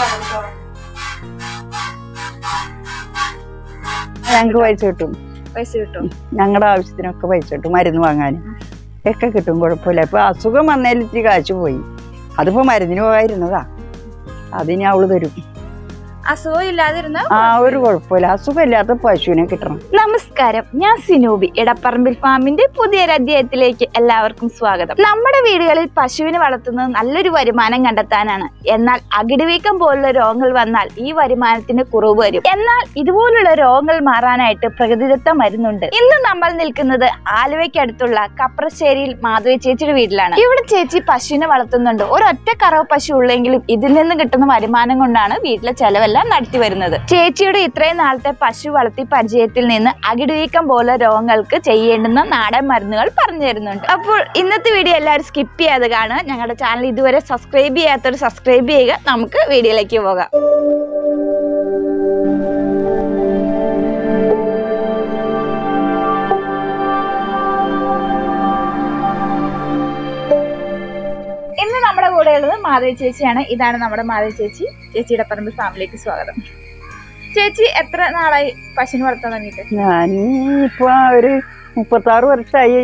ഞങ്ങൾക്ക് പൈസ കിട്ടും പൈസ കിട്ടും ഞങ്ങളുടെ ആവശ്യത്തിനൊക്കെ പൈസ കിട്ടും മരുന്ന് വാങ്ങാനും ഒക്കെ കിട്ടും കുഴപ്പമില്ല ഇപ്പൊ അസുഖം വന്നതിൽ ഇത്തിരി കാശ് പോയി അതിപ്പോ മരുന്നിന് പോകാതിരുന്നതാ അതിന് അവള് തരും അസുഖം ഇല്ലാതിരുന്ന ആ ഒരു കുഴപ്പമില്ല അസുഖമില്ലാത്ത പശുവിനെ കിട്ടണം നമസ്കാരം ഞാൻ സിനൂബി ഇടപ്പറമ്പിൽ ഫാമിന്റെ പുതിയൊരു അധ്യായത്തിലേക്ക് എല്ലാവർക്കും സ്വാഗതം നമ്മുടെ വീടുകളിൽ പശുവിനെ വളർത്തുന്നത് നല്ലൊരു വരുമാനം കണ്ടെത്താനാണ് എന്നാൽ അകിടുവീക്കം പോലുള്ള രോഗങ്ങൾ വന്നാൽ ഈ വരുമാനത്തിന് കുറവ് വരും എന്നാൽ ഇതുപോലുള്ള രോഗങ്ങൾ മാറാനായിട്ട് പ്രകൃതിദത്ത മരുന്നുണ്ട് ഇന്ന് നമ്മൾ നിൽക്കുന്നത് ആലുവയ്ക്കടുത്തുള്ള കപ്രശ്ശേരിയിൽ മാധവി ചേച്ചിയുടെ വീട്ടിലാണ് ഇവിടെ ചേച്ചി പശുവിനെ വളർത്തുന്നുണ്ട് ഒരൊറ്റ കറവ് പശു ഉള്ളെങ്കിലും ഇതിൽ നിന്ന് കിട്ടുന്ന വരുമാനം കൊണ്ടാണ് വീട്ടിലെ ചെലവെല്ലാം നടത്തി വരുന്നത് ചേച്ചിയുടെ ഇത്രയും നാളത്തെ പശു വളർത്തി പരിചയത്തിൽ നിന്ന് അകിടുവീക്കം പോലെ രോഗങ്ങൾക്ക് ചെയ്യേണ്ടുന്ന നാടൻ മരുന്നുകൾ പറഞ്ഞു തരുന്നുണ്ട് അപ്പോൾ ഇന്നത്തെ വീഡിയോ എല്ലാവരും സ്കിപ്പ് ചെയ്യാതെ കാണുക ഞങ്ങളുടെ ചാനൽ ഇതുവരെ സബ്സ്ക്രൈബ് ചെയ്യാത്തവർ സബ്സ്ക്രൈബ് ചെയ്യുക നമുക്ക് വീഡിയോയിലേക്ക് പോകാം ഇന്ന് നമ്മുടെ കൂടെ ഉള്ളത് മാധവി ചേച്ചിയാണ് ഇതാണ് നമ്മുടെ മാധവി ചേച്ചി ചേച്ചിയുടെ പറമ്പ് ഫാമിലിക്ക് സ്വാഗതം ചേച്ചി എത്ര നാളായി പശുവിനെ വളർത്താൻ തുടങ്ങിയിട്ട് ഞാൻ ഇപ്പൊ ഒരു മുപ്പത്താറ് വർഷമായി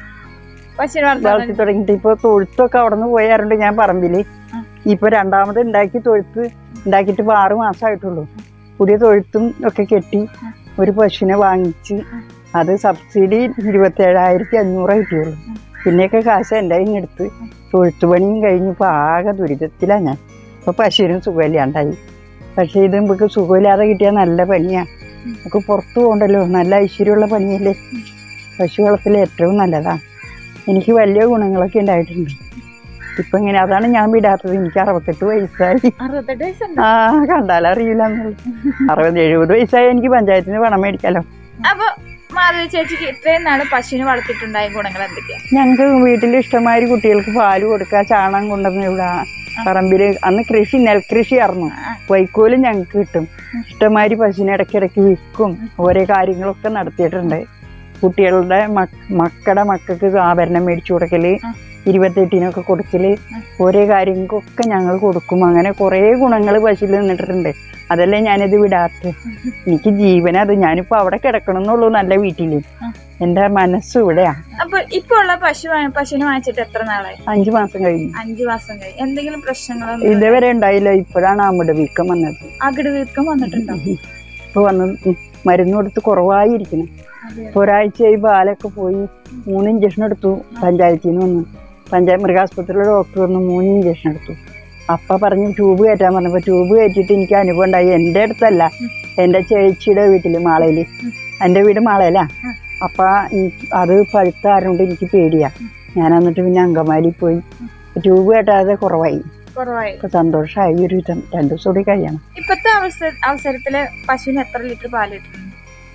പശുവിനെ വളർത്താൻ വളർത്തി തുടങ്ങിയിട്ട് ഇപ്പൊ തൊഴുത്തൊക്കെ അവിടെ നിന്ന് പോയാറുണ്ട് ഞാൻ പറമ്പില് ഇപ്പൊ രണ്ടാമത് ഉണ്ടാക്കി തൊഴുത്ത് ഉണ്ടാക്കിയിട്ട് ഇപ്പൊ ആറ് മാസമായിട്ടുള്ളൂ പുതിയ തൊഴുത്തും ഒക്കെ കെട്ടി ഒരു പശുവിനെ വാങ്ങിച്ച് അത് സബ്സിഡി ഇരുപത്തേഴായിരത്തി അഞ്ഞൂറ് കിട്ടിയുള്ളൂ പിന്നെയൊക്കെ കാശ് എൻ്റെ കയ്യിൽ നിന്ന് എടുത്ത് തൊഴുത്ത് പണിയും കഴിഞ്ഞപ്പോൾ ആകെ ദുരിതത്തിലാണ് ഞാൻ ഇപ്പൊ പശുവിനും സുഖമില്ലാണ്ടായി പക്ഷേ ഇത് നമുക്ക് സുഖമില്ലാതെ കിട്ടിയാൽ നല്ല പണിയാണ് നമുക്ക് പുറത്തു പോകണ്ടല്ലോ നല്ല ഐശ്വര്യമുള്ള പണിയല്ലേ പശു വളർത്തൽ ഏറ്റവും നല്ലതാണ് എനിക്ക് വലിയ ഗുണങ്ങളൊക്കെ ഉണ്ടായിട്ടുണ്ട് ഇപ്പൊ ഇങ്ങനെ അതാണ് ഞാൻ വിടാത്തത് എനിക്ക് അറുപത്തെട്ട് വയസ്സായി അറുപത്തെട്ട് വയസ്സുണ്ട് ആ കണ്ടാലറിയില്ല അറുപത് എഴുപത് വയസ്സായി എനിക്ക് പഞ്ചായത്തിന് പണം മേടിക്കാലോ അപ്പൊ മാധവി ചേച്ചിക്ക് ഇത്രയും നാള് പശുവിനെ വളർത്തിയിട്ടുണ്ടായ ഗുണങ്ങൾ എന്തൊക്കെയാ ഞങ്ങൾക്ക് വീട്ടിൽ ഇഷ്ടമാതിരി കുട്ടികൾക്ക് പാല് കൊടുക്കുക ചാണകം കൊണ്ടുവന്ന് ഇവിടെ പറമ്പില് അന്ന് കൃഷി നെൽകൃഷി ആയിരുന്നു വൈക്കോലും ഞങ്ങൾക്ക് കിട്ടും ഇഷ്ടമാതിരി പശുവിനെ ഇടയ്ക്കിടയ്ക്ക് വിൽക്കും ഓരോ കാര്യങ്ങളൊക്കെ നടത്തിയിട്ടുണ്ട് കുട്ടികളുടെ മക്ക- മക്കളുടെ മക്കൾക്ക് ആഭരണം മേടിച്ചു കൊടുക്കല് ഇരുപത്തെട്ടിനൊക്കെ കൊടുക്കല് ഓരോ കാര്യങ്ങൾക്കൊക്കെ ഞങ്ങൾ കൊടുക്കും അങ്ങനെ കുറേ ഗുണങ്ങൾ പശുവിൽ നിന്നിട്ടുണ്ട് അതല്ലേ ഞാനിത് വിടാത്ത എനിക്ക് ജീവനത് ഞാനിപ്പോ അവിടെ കിടക്കണമെന്നുള്ളൂ നല്ല വീട്ടില് എന്റെ മനസ്സ് ഇവിടെയാ അപ്പൊ ഇപ്പൊ ഉള്ള പശു വാങ്ങി- പശുവിനെ വാങ്ങിച്ചിട്ട് എത്ര നാളായി അഞ്ചു മാസം കഴിഞ്ഞു അഞ്ചു മാസം കഴിഞ്ഞ് എന്തെങ്കിലും പ്രശ്നങ്ങളോ ഇതുവരെ ഉണ്ടായില്ല ഇപ്പോഴാണ് അമ്മയുടെ വീക്കം വന്നത് അകിട് വീക്കം വന്നിട്ടുണ്ടോ ഇപ്പൊ വന്ന് മരുന്ന് കൊടുത്ത് കുറവായിരിക്കണം അതെ. ഇപ്പൊ ഒരാഴ്ചയായി പാലൊക്കെ പോയി മൂന്ന് ഇഞ്ചക്ഷൻ എടുത്തു പഞ്ചായത്തിൽ നിന്ന് വന്ന് പഞ്ചായത്ത് മൃഗാസ്പത്രിയിലെ ഡോക്ടർ വന്ന് മൂന്ന് ഇഞ്ചക്ഷൻ എടുത്തു അപ്പ പറഞ്ഞു ട്യൂബ് കയറ്റാൻ പറഞ്ഞപ്പോ ട്യൂബ് കയറ്റിയിട്ട് എനിക്ക് അനുഭവം ഉണ്ടായി എൻ്റെ അടുത്തല്ല എൻ്റെ ചേച്ചിയുടെ വീട്ടില് മാളയില് എൻ്റെ വീട് മാളയില അപ്പൊ ഈ- അത് പഴുത്ത ആരുകൊണ്ട് എനിക്ക് പേടിയാ ഞാൻ എന്നിട്ട് പിന്നെ അങ്കമാലി പോയി ട്യൂബ് കയറ്റാതെ കുറവായി കുറവായി ഇപ്പൊ സന്തോഷമായി ഒരു വിധം രണ്ടു ദിവസം കൂടി കഴിയണം ഇപ്പത്തെ അവസര അവസരത്തില് പശുവിന് എത്ര ലിറ്റർ പാല് കിട്ടുന്നു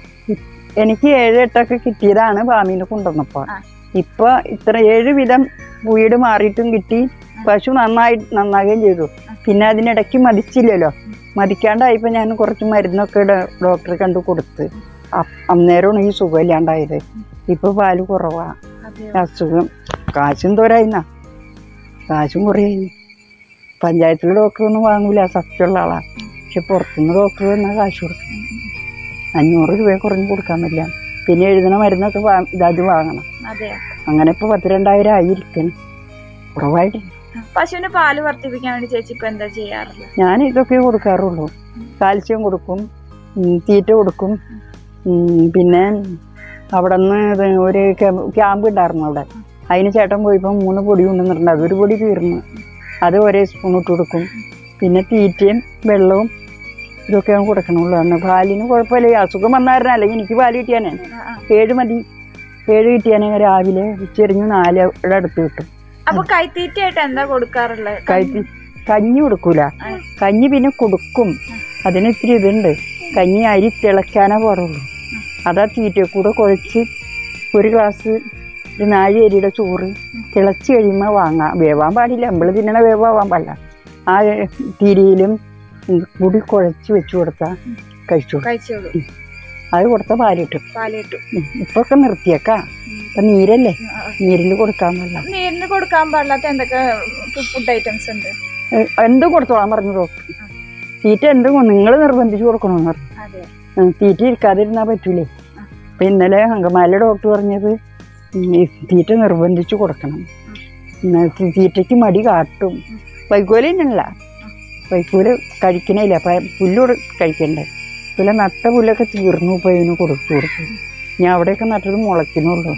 എനിക്ക് ഏഴ് എട്ടൊക്കെ കിട്ടിയതാണ് ഭാമീനെ കൊണ്ടുവന്നപ്പോ ആ. ഇപ്പൊ ഇത്ര ഏഴ് വിധം വീട് മാറിയിട്ടും കിട്ടി പശു നന്നായി നന്നാകുകയും ചെയ്തു പിന്നെ അതിനിടയ്ക്ക് മതിച്ചില്ലല്ലോ മതിക്കാണ്ടായപ്പോ ഞാൻ കുറച്ച് മരുന്നൊക്കെ ഡോ- ഡോക്ടറെ കണ്ടു കൊടുത്ത് അ- അന്നേരമാണ് ഈ സുഖമില്ലാണ്ടായത് ഇപ്പൊ പാല് കുറവാ അസുഖം കാശും തോരായിന്നാ കാശും കുറയായി പഞ്ചായത്തിലെ ഡോക്ടറൊന്നും വാങ്ങൂല സത്യമുള്ള ആളാ പക്ഷെ പുറത്തുനിന്ന് ഡോക്ടർ വന്നാൽ കാശ് കൊടുക്കും അഞ്ഞൂറ് രൂപ കുറഞ്ഞ് കൊടുക്കാൻ പറ്റില്ല പിന്നെ എഴുതണ മരുന്നൊക്കെ വാ- ഇതാദ്യം വാങ്ങണം അതെ അങ്ങനെ ഇപ്പൊ പത്ത് രണ്ടായിരം ആയിരിക്കണം കുറവായിട്ട് പശുവിന് പാല് വർദ്ധിപ്പിക്കാൻ വേണ്ടി ചേച്ചി ഇപ്പൊ എന്താ ചെയ്യാറുള്ളത് ഞാൻ ഇതൊക്കെ കൊടുക്കാറുള്ളൂ കാൽസ്യം കൊടുക്കും ഉം, തീറ്റ കൊടുക്കും ഉം, പിന്നെ അവിടെ നിന്ന് ഒരു ക്യാമ്പ് ക്യാമ്പ് ഉണ്ടായിരുന്നു അവിടെ അതിന് ചേട്ടൻ പോയപ്പോൾ മൂന്ന് പൊടി കൊണ്ടുവന്നിട്ടുണ്ട് അതൊരു പൊടി തീർന്നു അത് ഒരേ സ്പൂൺ ഇട്ട് കൊടുക്കും പിന്നെ തീറ്റയും വെള്ളവും ഇതൊക്കെ ഞാൻ കൊടുക്കണുള്ളൂ അന്ന് പാലിന് കുഴപ്പമില്ല ഈ അസുഖം വന്നായിരുന്നു അല്ലെങ്കിൽ എനിക്ക് പാല് കിട്ടിയാനേ ആ, ആ. ഏഴ് മതി ഏഴ് കിട്ടിയാനേ രാവിലെ ഉച്ചരിഞ്ഞ് നാലയുടെ അടുത്ത് കിട്ടും അപ്പൊ കൈത്തീറ്റയായിട്ട് എന്താ കൊടുക്കാറുള്ളത് കഴിച്ച് കഞ്ഞി കൊടുക്കൂല കഞ്ഞി പിന്നെ കൊടുക്കും അതിന് ഇത്തിരി ഇതുണ്ട് കഞ്ഞി അരി തിളയ്ക്കാനേ പാടുള്ളൂ അതാ തീറ്റ കൂടെ കുഴച്ച് ഒരു ഗ്ലാസ് ഒരു നാഴി അരിയുടെ ചോറ് തിളച്ച് കഴിയുമ്പോൾ വാങ്ങാം വേവാൻ പാടില്ല നമ്മൾ തിന്നണ വേവാൻ പാടില്ല ആ തിരിയിലും കൂടി കുഴച്ച് വെച്ച് കൊടുത്താൽ കഴിച്ചു കൊടുക്കും. കഴിച്ചോളൂ അത് കൊടുത്ത പാലിട്ടു പാല് കിട്ടും ഇപ്പൊ ഒക്കെ നിർത്തിയേക്കാം ഇപ്പൊ നീരല്ലേ നീരിൽ കൊടുക്കാൻ പാടില്ല നീരിന് കൊടുക്കാൻ പാടില്ലാത്ത എന്തൊക്കെ ഫുഡ് ഐറ്റംസ് ഉണ്ട് ഏ, എന്തും കൊടുത്തോളാൻ പറഞ്ഞു ഡോക്ടർ തീറ്റ എന്തും നിങ്ങൾ നിർബന്ധിച്ച് കൊടുക്കണമെന്ന് പറഞ്ഞു അതെ ഉം, തീറ്റ ഇരിക്കാതിരുന്നാൽ പറ്റൂലേ അപ്പം ഇന്നലെ അങ്കമാലി ഡോക്ടർ പറഞ്ഞത് ഉം, ഈ തീറ്റ നിർബന്ധിച്ച് കൊടുക്കണം എന്നാ തീ- തീറ്റയ്ക്ക് മടി കാട്ടും വൈക്കോല് തന്നെയല്ല വൈക്കോല് കഴിക്കണില്ല അപ്പം പുല്ല് കൊടു- കഴിക്കണ്ടേ പിന്നെ നട്ട പുല്ലൊക്കെ തീർന്നു ഇപ്പോൾ ഇതിന് കൊടുത്തു കൊടുത്തു ഞാൻ അവിടെയൊക്കെ നട്ടത് മുളയ്ക്കുന്നുള്ളൂ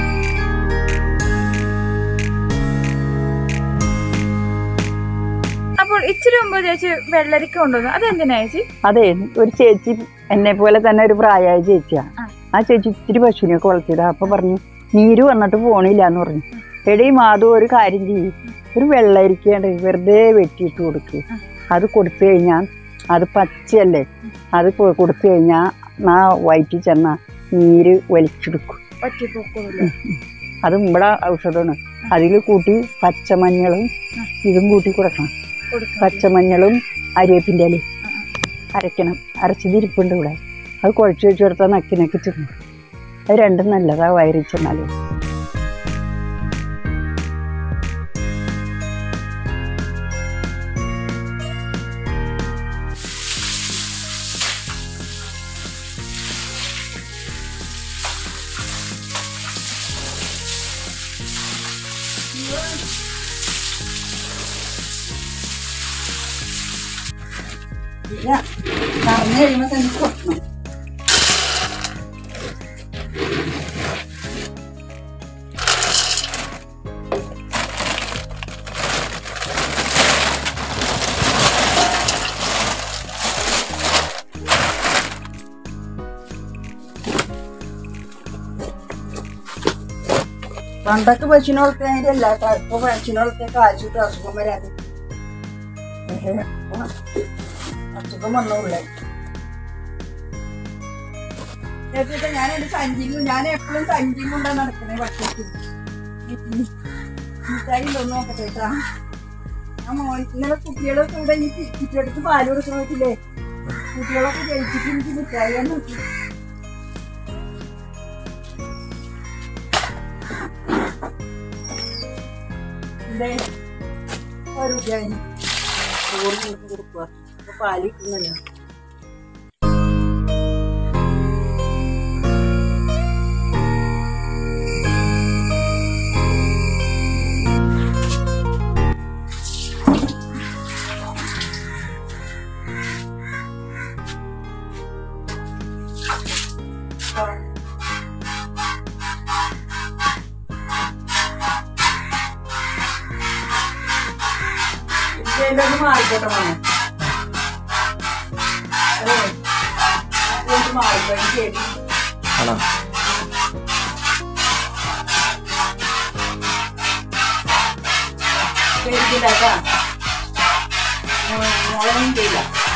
അപ്പോൾ ഇച്ചിരി മുമ്പ് ചേച്ചി വെള്ളരിക്ക കൊണ്ടുവന്നു അതെന്തിനാ ചേച്ചി അതെ ഒരു ചേച്ചി എന്നെ പോലെ തന്നെ ഒരു പ്രായമായ ചേച്ചിയാണ് ആ. ആ ചേച്ചി ഇത്തിരി പശുവിനെയൊക്കെ വളർത്തിയതാ അപ്പൊ പറഞ്ഞു നീര് വന്നിട്ട് പോണില്ല എന്ന് പറഞ്ഞു എടീ മാധു ഒരു കാര്യം ചെയ്യും ഒരു വെള്ളരിക്കാണ്ട് വെറുതെ വെട്ടിയിട്ട് കൊടുക്ക് ആ. അത് കൊടുത്തു കഴിഞ്ഞാൽ അത് പച്ചയല്ലേ അത് കൊ- കൊടുത്തു കഴിഞ്ഞാൽ ആ വയറ്റിൽ ചെന്നാൽ നീര് വലിച്ചെടുക്കും പറ്റിപ്പോക്കൂല അത് ഇവിടെ ഔഷധമാണ് അതിൽ കൂട്ടി പച്ചമഞ്ഞളും ആ. ഇതും കൂട്ടി കൊടുക്കണം കൊടുക്കാം പച്ചമഞ്ഞളും അരിവേപ്പിൻ്റെ ഇലയും അരയ്ക്കണം അരച്ചത് ഇരിപ്പുണ്ട് ഇവിടെ അത് കുഴച്ച് വെച്ച് കൊടുത്താൽ നക്കി നക്കി തിന്നു അത് രണ്ടും നല്ലതാ വയറിൽ ചെന്നാലും കറന്ന് കഴിയുമ്പോൾ തന്നെ കൊട്ടണം പണ്ടൊക്കെ പശുവിനെ വളർത്തിയതില്ല ഇപ്പൊ പശുവിനെ വളർത്തിയ കാശിട്ട് അസുഖം വരാതെ പക്ഷേ ഇപ്പൊ അസുഖം വന്നോളേ ചേച്ചിട്ട് ഞാൻ എന്റെ സഞ്ചിയും ഞാൻ എപ്പോഴും സഞ്ചിയും കൊണ്ടാണ് നടക്കണേ പക്ഷേ മിഠായി ഉണ്ടോന്ന് നോക്കട്ടെ കേട്ടാ ആ മോൻ ഇന്നലെ കുട്ടികളൊക്കെ ഇവിടെ ഈ കുട്ടികൾക്ക് പാല് കൊടുക്കാൻ പറ്റില്ലേ കുട്ടികളൊക്കെ ജയിച്ചിട്ട് എനിക്ക് മിഠായി നോക്കി ഇതേ ഒരു ജൈനി ചോറ് കൊടുത്ത് കൊടുക്കുക അപ്പൊ പാല് കിട്ടുന്നല്ലോ ഇതിന്റെ മാറിക്കോട്ടെ മോനെ അതെ ഇതിന്റെ മാറിക്കോട്ടെ ശരി ആണോ പേടിക്കില്ല കേട്ടാ മോളൊന്നും ചെയ്യില്ല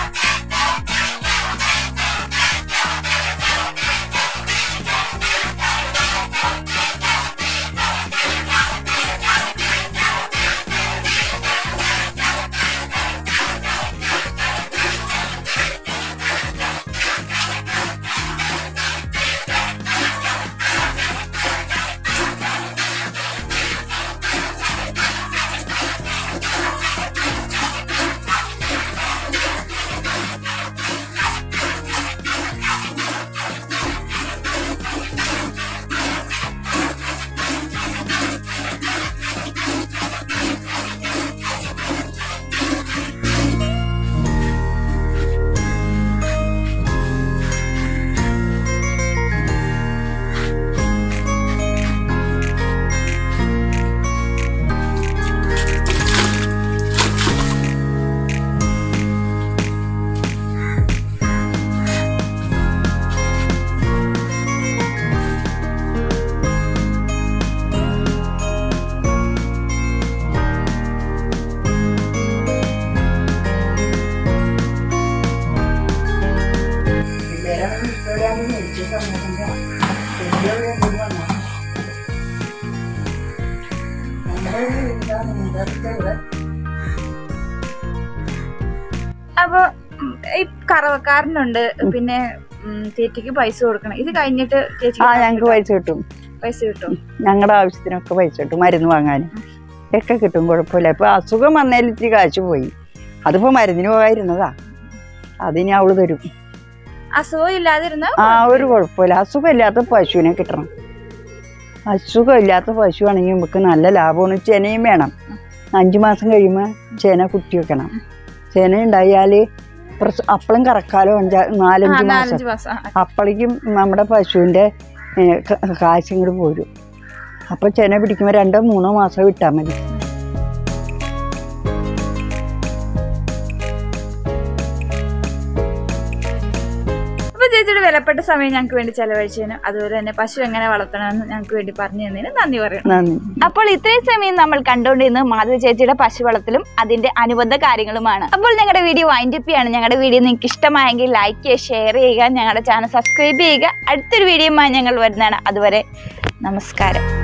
പിള്ളേരാണ് ഇഷ്ടമില്ലാണ്ട് മേടിച്ച സമയത്തിന്റെ കുട്ടികളെ എന്തെങ്കിലും വന്നോ നമ്മുടെ വീടാ നിങ്ങളുടെ ഇവിടെ അപ്പൊ ഉം, ഈ കറവക്കാരനുണ്ട് പിന്നെ ഉം, ചേച്ചിക്ക് പൈസ കൊടുക്കണം ഇത് കഴിഞ്ഞിട്ട് ചേച്ചി ആ ഞങ്ങൾക്ക് പൈസ കിട്ടും പൈസ കിട്ടും ഞങ്ങളുടെ ആവശ്യത്തിനൊക്കെ പൈസ കിട്ടും മരുന്ന് വാങ്ങാനും ഒക്കെ കിട്ടും കുഴപ്പമില്ല ഇപ്പൊ അസുഖം വന്നതിൽ ഇത്തിരി കാശ് പോയി അതിപ്പോ മരുന്നിന് പോകാതിരുന്നതാ അതിന് അവള് തരും അസുഖം ഇല്ലാതിരുന്ന ആ ഒരു കുഴപ്പമില്ല അസുഖമില്ലാത്ത പശുവിനെ കിട്ടണം അസുഖമില്ലാത്ത പശു ആണെങ്കിൽ നമുക്ക് നല്ല ലാഭമാണ് ചെനയും വേണം അഞ്ചു മാസം കഴിയുമ്പോൾ ചേന കുത്തി വെക്കണം ചേന ഉണ്ടായാൽ പ്രസ- അപ്പളും കറക്കാലോ അഞ്ചാ നാലഞ്ച് മാസം നാലഞ്ച് മാസം ആ, അപ്പോഴേക്കും നമ്മുടെ പശുവിൻ്റെ കാശും കൂടി പോരും അപ്പോൾ ചെന പിടിക്കുമ്പോൾ രണ്ടോ മൂന്നോ മാസം വിട്ടാൽ മതി അപ്പൊ ചേച്ചിയുടെ വിലപ്പെട്ട സമയം ഞങ്ങൾക്ക് വേണ്ടി ചെലവഴിച്ചതിനും അതുപോലെ തന്നെ പശു എങ്ങനെ വളർത്തണമെന്ന് ഞങ്ങൾക്ക് വേണ്ടി പറഞ്ഞു തന്നതിന് നന്ദി പറയുന്നു നന്ദി അപ്പോൾ ഇത്രയും സമയം നമ്മൾ കണ്ടുകൊണ്ടിരുന്നത് മാധവ ചേച്ചിയുടെ പശു വളർത്തലും അതിന്റെ അനുബന്ധ കാര്യങ്ങളുമാണ് അപ്പോൾ ഞങ്ങളുടെ വീഡിയോ വൈൻഡ് അപ്പ് ചെയ്യാണ് ഞങ്ങളുടെ വീഡിയോ നിങ്ങൾക്ക് ഇഷ്ടമായെങ്കിൽ ലൈക്ക് ചെയ്യുക ഷെയർ ചെയ്യുക ഞങ്ങളുടെ ചാനൽ സബ്സ്ക്രൈബ് ചെയ്യുക അടുത്തൊരു വീഡിയോയുമായി ഞങ്ങൾ വരുന്നതാണ് അതുവരെ നമസ്കാരം